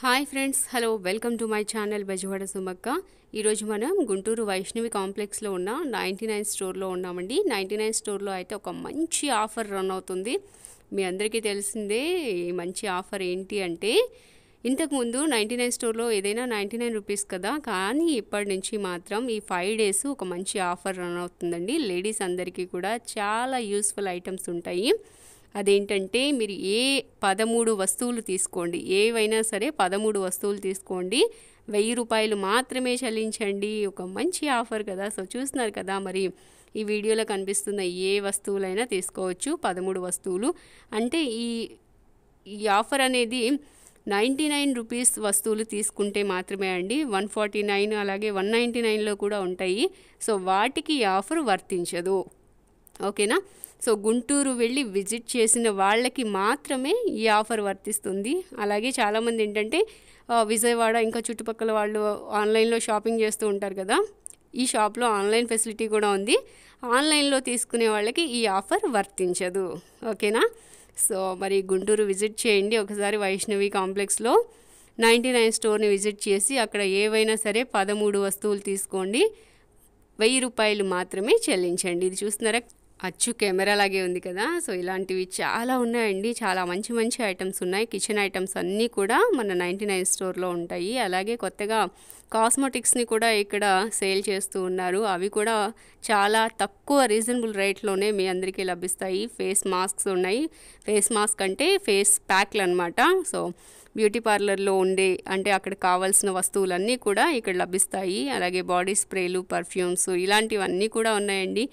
hi friends hello welcome to my channel Bezawada Sumakka ఈరోజు మనం గుంటూరు వైష్ణవి కాంప్లెక్స్లో ఉన్న నైంటీ నైన్ స్టోర్లో ఉన్నామండి నైంటీ నైన్ స్టోర్లో అయితే ఒక మంచి ఆఫర్ రన్ అవుతుంది మీ అందరికీ తెలిసిందే ఈ మంచి ఆఫర్ ఏంటి అంటే ఇంతకుముందు నైంటీ నైన్ స్టోర్లో ఏదైనా నైంటీ నైన్ రూపీస్ కదా కానీ ఇప్పటి నుంచి మాత్రం ఈ ఫైవ్ డేస్ ఒక మంచి ఆఫర్ రన్ అవుతుందండి లేడీస్ అందరికీ కూడా చాలా యూస్ఫుల్ ఐటమ్స్ ఉంటాయి అదేంటంటే మీరు ఏ పదమూడు వస్తువులు తీసుకోండి ఏవైనా సరే పదమూడు వస్తువులు తీసుకోండి వెయ్యి రూపాయలు మాత్రమే చెల్లించండి ఒక మంచి ఆఫర్ కదా సో చూస్తున్నారు కదా మరి ఈ వీడియోలో కనిపిస్తున్న ఏ వస్తువులైనా తీసుకోవచ్చు పదమూడు వస్తువులు అంటే ఈ ఈ ఆఫర్ అనేది నైంటీ నైన్ రూపీస్ వస్తువులు తీసుకుంటే మాత్రమే అండి వన్ ఫార్టీ నైన్ అలాగే వన్ నైంటీ నైన్లో కూడా ఉంటాయి సో వాటికి ఈ ఆఫర్ వర్తించదు ఓకేనా సో గుంటూరు వెళ్ళి విజిట్ చేసిన వాళ్ళకి మాత్రమే ఈ ఆఫర్ వర్తిస్తుంది అలాగే చాలామంది ఏంటంటే ఆ, విజయవాడ ఇంకా చుట్టుపక్కల వాళ్ళు ఆన్లైన్లో షాపింగ్ చేస్తూ ఉంటారు కదా ఈ షాప్లో ఆన్లైన్ ఫెసిలిటీ కూడా ఉంది ఆన్లైన్లో తీసుకునే వాళ్ళకి ఈ ఆఫర్ వర్తించదు ఓకేనా సో మరి గుంటూరు విజిట్ చేయండి ఒకసారి వైష్ణవి కాంప్లెక్స్లో నైంటీ నైన్ స్టోర్ని విజిట్ చేసి అక్కడ ఏవైనా సరే పదమూడు వస్తువులు తీసుకోండి వెయ్యి రూపాయలు మాత్రమే చెల్లించండి ఇది చూస్తున్నారా అచ్చు కెమెరా లాగే ఉంది కదా సో ఇలాంటివి చాలా ఉన్నాయండి చాలా మంచి మంచి ఐటమ్స్ ఉన్నాయి కిచెన్ ఐటమ్స్ అన్నీ కూడా మన నైంటీ నైన్ స్టోర్లో ఉంటాయి అలాగే కొత్తగా కాస్మెటిక్స్ని కూడా ఇక్కడ సేల్ చేస్తూ ఉన్నారు అవి కూడా చాలా తక్కువ రీజనబుల్ రేట్లోనే మీ అందరికీ లభిస్తాయి ఫేస్ మాస్క్స్ ఉన్నాయి ఫేస్ మాస్క్ అంటే ఫేస్ ప్యాక్లు అనమాట సో బ్యూటీ పార్లర్లో ఉండే అంటే అక్కడ కావాల్సిన వస్తువులన్నీ కూడా ఇక్కడ లభిస్తాయి అలాగే బాడీ స్ప్రేలు పర్ఫ్యూమ్స్ ఇలాంటివన్నీ కూడా ఉన్నాయండి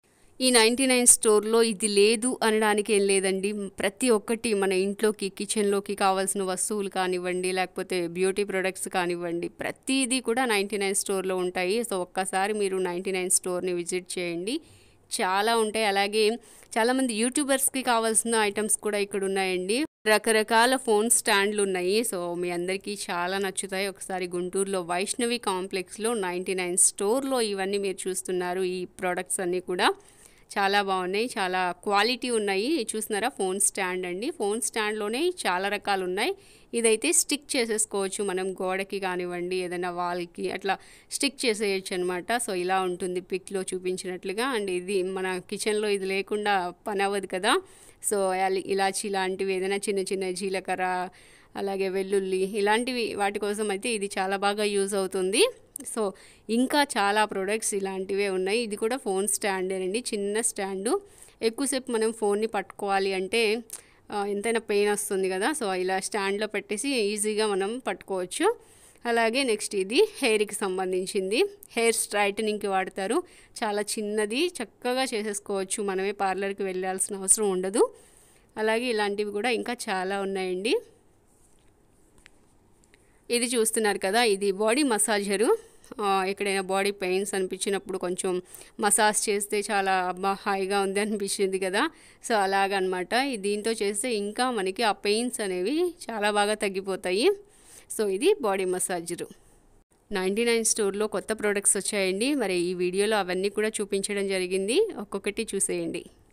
ఈ నైంటీ నైన్ స్టోర్లో ఇది లేదు అనడానికి ఏం లేదండి ప్రతి ఒక్కటి మన ఇంట్లోకి కిచెన్లోకి కావాల్సిన వస్తువులు కానివ్వండి లేకపోతే బ్యూటీ ప్రొడక్ట్స్ కానివ్వండి ప్రతిదీ కూడా నైంటీ నైన్ స్టోర్లో ఉంటాయి సో ఒక్కసారి మీరు నైంటీ నైన్ స్టోర్ని విజిట్ చేయండి చాలా ఉంటాయి అలాగే చాలామంది యూట్యూబర్స్కి కావాల్సిన ఐటమ్స్ కూడా ఇక్కడ ఉన్నాయండి రకరకాల ఫోన్ స్టాండ్లు ఉన్నాయి సో మీ అందరికీ చాలా నచ్చుతాయి ఒకసారి గుంటూరులో వైష్ణవి కాంప్లెక్స్లో నైంటీ నైన్ స్టోర్లో ఇవన్నీ మీరు చూస్తున్నారు ఈ ప్రోడక్ట్స్ అన్నీ కూడా చాలా బాగున్నాయి చాలా క్వాలిటీ ఉన్నాయి చూస్తున్నారా ఫోన్ స్టాండ్ అండి ఫోన్ స్టాండ్లోనే చాలా రకాలు ఉన్నాయి ఇదైతే స్టిక్ చేసేసుకోవచ్చు మనం గోడకి కానివ్వండి ఏదైనా వాల్కి అట్లా స్టిక్ చేసేయచ్చు అనమాట సో ఇలా ఉంటుంది పిక్లో చూపించినట్లుగా అండ్ ఇది మన కిచెన్లో ఇది లేకుండా పని అవ్వదు కదా సో అలి- ఇలాచి ఇలాంటివి ఏదైనా చిన్న చిన్న జీలకర్ర అలాగే వెల్లుల్లి ఇలాంటివి వాటి కోసం అయితే ఇది చాలా బాగా యూజ్ అవుతుంది సో ఇంకా చాలా ప్రొడక్ట్స్ ఇలాంటివే ఉన్నాయి ఇది కూడా ఫోన్ స్టాండేనండి చిన్న స్టాండు ఎక్కువసేపు మనం ఫోన్ని పట్టుకోవాలి అంటే ఆ, ఎంతైనా పెయిన్ వస్తుంది కదా సో ఇలా స్టాండ్లో పెట్టేసి ఈజీగా మనం పట్టుకోవచ్చు అలాగే నెక్స్ట్ ఇది హెయిర్కి సంబంధించింది హెయిర్ స్ట్రైటనింగ్కి వాడతారు చాలా చిన్నది చక్కగా చేసేసుకోవచ్చు మనమే పార్లర్కి వెళ్ళాల్సిన అవసరం ఉండదు అలాగే ఇలాంటివి కూడా ఇంకా చాలా ఉన్నాయండి ఇది చూస్తున్నారు కదా ఇది బాడీ మసాజరు ఆ, ఎక్కడైనా బాడీ పెయిన్స్ అనిపించినప్పుడు కొంచెం మసాజ్ చేస్తే చాలా అబ్బా హాయిగా ఉంది అనిపించింది కదా సో అలాగనమాట దీంతో చేస్తే ఇంకా మనకి ఆ పెయిన్స్ అనేవి చాలా బాగా తగ్గిపోతాయి సో ఇది బాడీ మసాజరు నైంటీ నైన్ స్టోర్లో కొత్త ప్రోడక్ట్స్ వచ్చాయండి మరి ఈ వీడియోలో అవన్నీ కూడా చూపించడం జరిగింది ఒక్కొక్కటి చూసేయండి